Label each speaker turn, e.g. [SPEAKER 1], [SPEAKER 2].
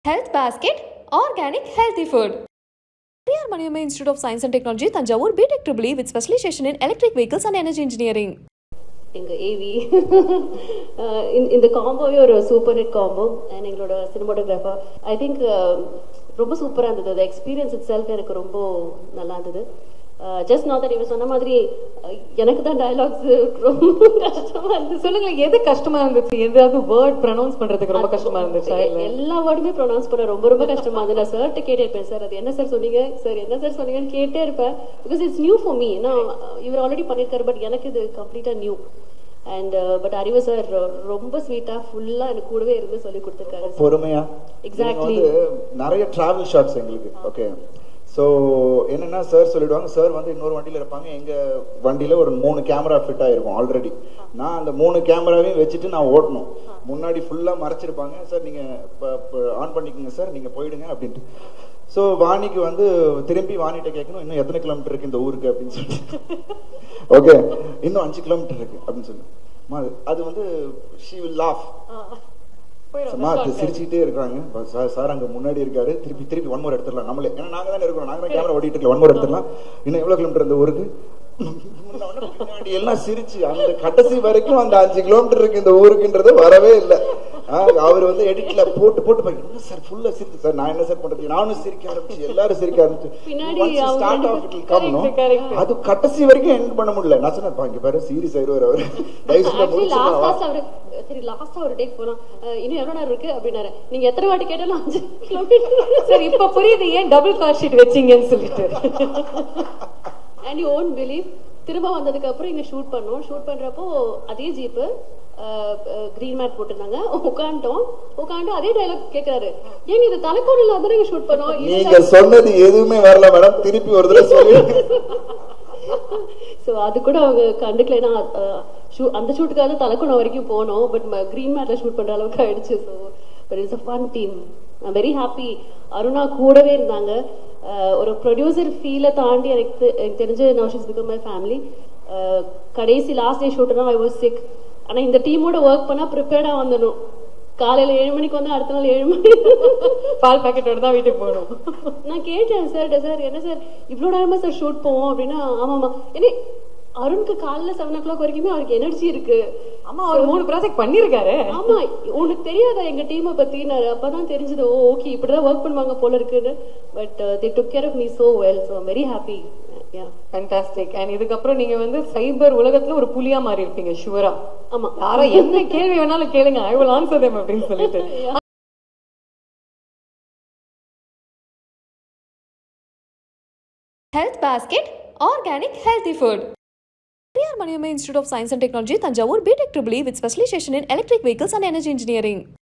[SPEAKER 1] Health Basket Organic Healthy Food. PR Maniamma Institute of Science and Technology, Tanjavur, BTech Triple E with specialization in electric vehicles and energy engineering.
[SPEAKER 2] எங்கள் AV இந்த காம்போவே ஒரு super hit combo and எங்களோட cinematographer I think ரொம்ப சூப்பராக இருந்தது அந்த experience it self எனக்கு ரொம்ப நல்லா இருந்தது ஜஸ்ட் நான் தட் இவன் சொன்ன மாதிரி uh, எனக்கு தான் டயலாக்ஸ் ரொம்ப கஷ்டமா இருந்துச்சு
[SPEAKER 3] சொல்லுங்க எது கஷ்டமா இருந்துச்சு எதாவது வேர்ட் ப்ரொனவுன்ஸ் பண்றதுக்கு ரொம்ப கஷ்டமா இருந்துச்சா இல்ல
[SPEAKER 2] எல்லா வேர்டுமே ப்ரொனவுன்ஸ் பண்ண ரொம்ப ரொம்ப கஷ்டமா இருந்தது நான் சார்ட்ட கேட்டே இருப்பேன் சார் அது என்ன சார் சொன்னீங்க சார் என்ன சார் சொன்னீங்கன்னு கேட்டே இருப்பேன் because it's new for me நான் இவர் ஆல்ரெடி பண்ணியிருக்காரு பட் எனக்கு இது கம்ப்ளீட்டா new and but Arivu sir ரொம்ப ஸ்வீட்டா ஃபுல்லா எனக்கு கூடவே இருந்து சொல்லி கொடுத்துருக்காரு
[SPEAKER 4] பொறுமையா
[SPEAKER 2] Exactly.
[SPEAKER 4] இவங்க வந்து நிறைய டிராவல் ஷாட்ஸ் எங்களுக்கு ஓகே ஸோ என்னன்னா சார் சொல்லிடுவாங்க சார் வந்து இன்னொரு வண்டியில இருப்பாங்க எங்க வண்டியில ஒரு மூணு கேமரா ஃபிட் ஆயிருக்கும் ஆல்ரெடி நான் அந்த மூணு கேமராவையும் வச்சுட்டு நான் ஓட்டணும் முன்னாடி ஃபுல்லா மறைச்சிருப்பாங்க சார் நீங்க ஆன் பண்ணிக்கோங்க சார் நீங்க போயிடுங்க அப்படின்ட்டு ஸோ வாணிக்கு வந்து திரும்பி வாணிட்ட கேட்கணும் இன்னும் எத்தனை கிலோமீட்டர் இருக்கு இந்த ஊருக்கு அப்படின்னு சொல்லிட்டு ஓகே இன்னும் அஞ்சு கிலோமீட்டர் இருக்கு அப்படின்னு சொல்லி அம்மா, அது வந்து ஷி வில் லாஃப் சும்மா அது சிரிச்சுக்கிட்டே இருக்காங்க ப- சார் சார் அங்க முன்னாடி இருக்காரு திருப்பி திருப்பி ஒன் மோர் எடுத்துடலாம் நம்மளே ஏன்னா நாங்க தானே இருக்கோம் நாங்க தான் கேமரா ஓடிட்டு இருக்கல ஒன் மோர் எடுத்துடலாம் இன்னும் எவ்வளவு கிலோமீட்டர் இந்த ஊருக்கு முன்ன பின்னாடி எல்லாம் சிரிச்சு அந்த கடைசி வரைக்கும் அந்த அஞ்சு கிலோமீட்டர் இருக்கு இந்த ஊருக்குன்றது வரவே இல்லை அவர் வந்து எடிட்ல போட்டு போட்டு பாருங்க என்ன சார் ஃபுல்லா சிரிச்சு சார் நான் என்ன சார் பண்றது நானும் சிரிக்க ஆரம்பிச்சு எல்லாரும் சிரிக்க ஆரம்பிச்சு
[SPEAKER 2] பின்னாடி
[SPEAKER 4] Once you
[SPEAKER 2] அவங்க
[SPEAKER 4] start
[SPEAKER 2] ரெண்டு
[SPEAKER 4] off, it will come, no?
[SPEAKER 3] Correct, correct.
[SPEAKER 4] அது கடைசி வரைக்கும் எண்ட் பண்ண முடியல நான் சொன்னேன் "பா, இங்க பாரு சீரியஸ் ஆயிருவார் அவர் தயவு செஞ்சு
[SPEAKER 2] ஆக்சுவலி லாஸ்ட்
[SPEAKER 4] முடிச்சிடலாம்
[SPEAKER 2] லாஸ்ட் அவரு சரி லாஸ்டா ஒரு டேக் போலாம் அஹ் இன்னும் எவ்வளவு நேரம் இருக்கு அப்படின்னாரு நீங்க எத்தனை வாட்டி கேட்டாலும் அஞ்சு கிலோமீட்டர்
[SPEAKER 3] சரி இப்ப புரியுது ஏன் டபுள் கார் ஷீட் வச்சீங்கன்னு சொல்லிட்டு
[SPEAKER 2] அண்ட் யூ ஓன் பிலீவ் திரும்ப வந்ததுக்கு அப்புறம் இங்க ஷூட் பண்ணோம் ஷூட் பண்றப்போ அதே ஜீப்பு கிரீன் மேட் போட்டிருந்தாங்க உட்காந்துட்டோம் உட்காந்து அதே டைலாக் கேக்குறாரு ஏங்க இது தலைக்கோணில் வந்து நீங்க ஷூட் பண்ணோம் இல்ல
[SPEAKER 4] நீங்க சொன்னது எதுவுமே வரல மேடம் திருப்பி ஒரு தடவை சொல்லி
[SPEAKER 2] ஸோ அது கூட அவங்க கண்டுக்கலைன்னா அஹ், shoot- அந்த ஷூட்டுக்காக தலைக்குணம் வரைக்கும் போனோம் பட் கிரீன் மேட்ல ஷூட் பண்ற அளவுக்கு ஆயிடுச்சு so but it's a fun team I'm very happy Aruna கூடவே இருந்தாங்க அஹ், ஒரு ப்ரொடியூசர் ஃபீலை தாண்டி எனக்கு தெ- எனக்கு தெரிஞ்ச no she's become my family கடைசி லாஸ்ட் டே ஷூட்னா ஐ வாஸ் சிக் ஆனா இந்த டீமோட ஒர்க் பண்ணா ப்ரிப்பேர்டா வந்துடணும் காலையில ஏழு மணிக்கு வந்து அடுத்த நாள் ஏழு மணி
[SPEAKER 3] பால் பாக்கெட்டோட தான் வீட்டுக்கு போகணும்
[SPEAKER 2] நான் கேட்டேன் சார் சார் என்ன சார் இவ்வளோ நேரமா சார் ஷூட் போவோம் அப்படின்னா ஆமாம்மா ஏன்னா அருணுக்கு காலைல செவன் ஓ கிளாக் வரைக்குமே அவருக்கு எனர்ஜி இருக்கு
[SPEAKER 3] ஆமா அவர் மூணு ப்ராஜெக்ட் பண்ணிருக்காரு
[SPEAKER 2] ஆமா உனக்கு தெரியாதா எங்க டீமை பத்தி நான் அப்பதான் தெரிஞ்சது ஓ ஓகே இப்படிதான் ஒர்க் பண்ணுவாங்க போல இருக்குன்னு but they took care of me so well so very happy
[SPEAKER 3] fantastic and இதுக்கப்புறம் நீங்க வந்து சைபர் உலகத்துல ஒரு புலியா மாறி இருப்பீங்க ஷுவரா
[SPEAKER 2] ஆமா
[SPEAKER 3] யாரோ என்ன கேள்வி வேணாலும் கேளுங்க ஐ வில் ஆன்சர் them அப்படின்னு சொல்லிட்டு
[SPEAKER 1] Health Basket Organic Healthy Food. PR Maniamma Institute of Science and Technology, Tanjavur, BTech Triple E with specialization in electric vehicles and energy engineering.